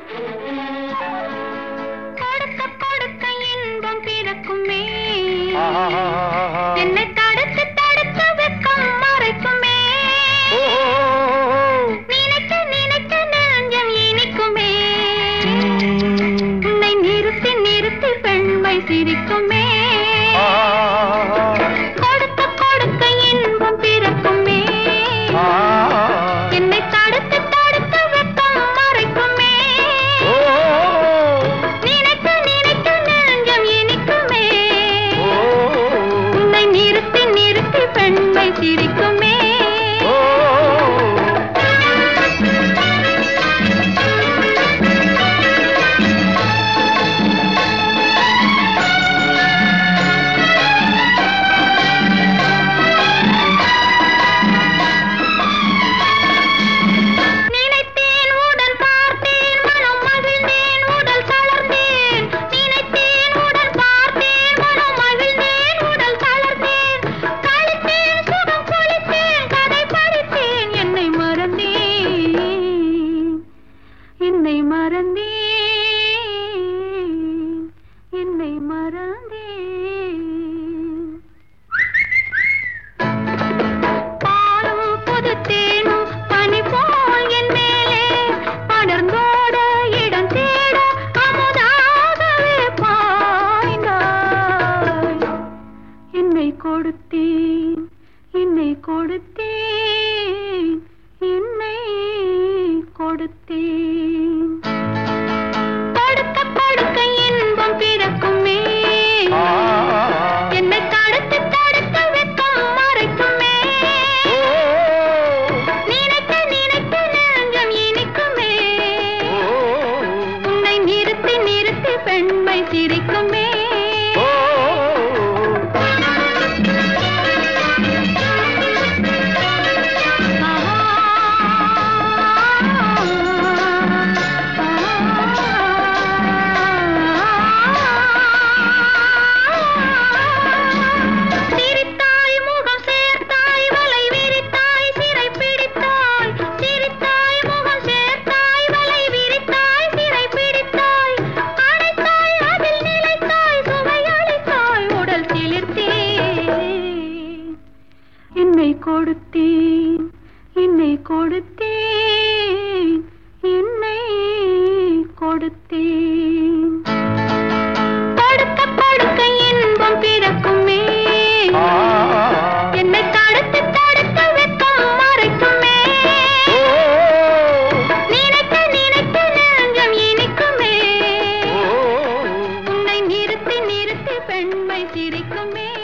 கொடுக்க கொடுக்க இன்பம் பிறக்குமே ஆஹா. என்னை தடுத்து தடுத்து வெக்கம் மறைக்குமே நினைக்க நினைக்க நெஞ்சம் இனிக்குமே உன்னை நிறுத்தி நிறுத்தி பெண்மை சிரிக்குமே கொடுக்க கொடுக்க இன்பம் பிறக்குமே என்னை தடுத்து தடுத்து வெக்கம் மறைக்குமே நினைக்க நினைக்க நெஞ்சம் இனிக்குமே உன்னை நிறுத்தி நிறுத்தி பெண்மை சிரிக்குமே நினைத்தேன் உடல் பார்த்தேன் மனம் மகிழ்ந்தேன் உடல் தளர்ந்தேன் நினைத்தேன் உடல் பார்த்தேன் மனம் மகிழ்ந்தேன் உடல் தளர்ந்தேன் கழித்தேன் சுகம் குளித்தேன் கதை படித்தேன் என்னை மறந்தேன் என்னை மறந்தேன் என்னை மறந்தேன் பாலும் புது தேனும் பனி போல் என் மேலே படர்ந்தோட இடம் தேட அமுதாகவே பாய்ந்தாய் என்னை கொடுத்தேன் என்னை கொடுத்தேன் என்னை கொடுத்தேன் படுக்க படுக்க இன்பம் பிறக்குமே என்னை தடுத்து தடுத்து வெக்கம் மறைக்குமே நினைக்க நினைக்க நெஞ்சம் இனிக்குமே உன்னை நிறுத்தி நிறுத்தி பெண்மை சிரிக்குமே சிரித்தாய் முகம் சேர்த்தாய் வலை விரித்தாய் சிறை பிடித்தாய் சிரித்தாய் முகம் சேர்த்தாய் வலை விரித்தாய் சிறை பிடித்தாய் அடைத்தாய் அதில் நிலைத்தாய் சுவை அளித்தாய் உடல் சிலிர்த்தேன் என்னை கொடுத்தேன் என்னை கொடுத்தேன் என்னை கொடுத்தேன் படுக்க படுக்க இன்பம் பிறக்குமே என்னை தடுத்து தடுத்து வெக்கம் மறைக்குமே நினைக்க நினைக்க நெஞ்சம் இனிக்குமே உன்னை நிறுத்தி நிறுத்தி பெண்மை சிரிக்குமே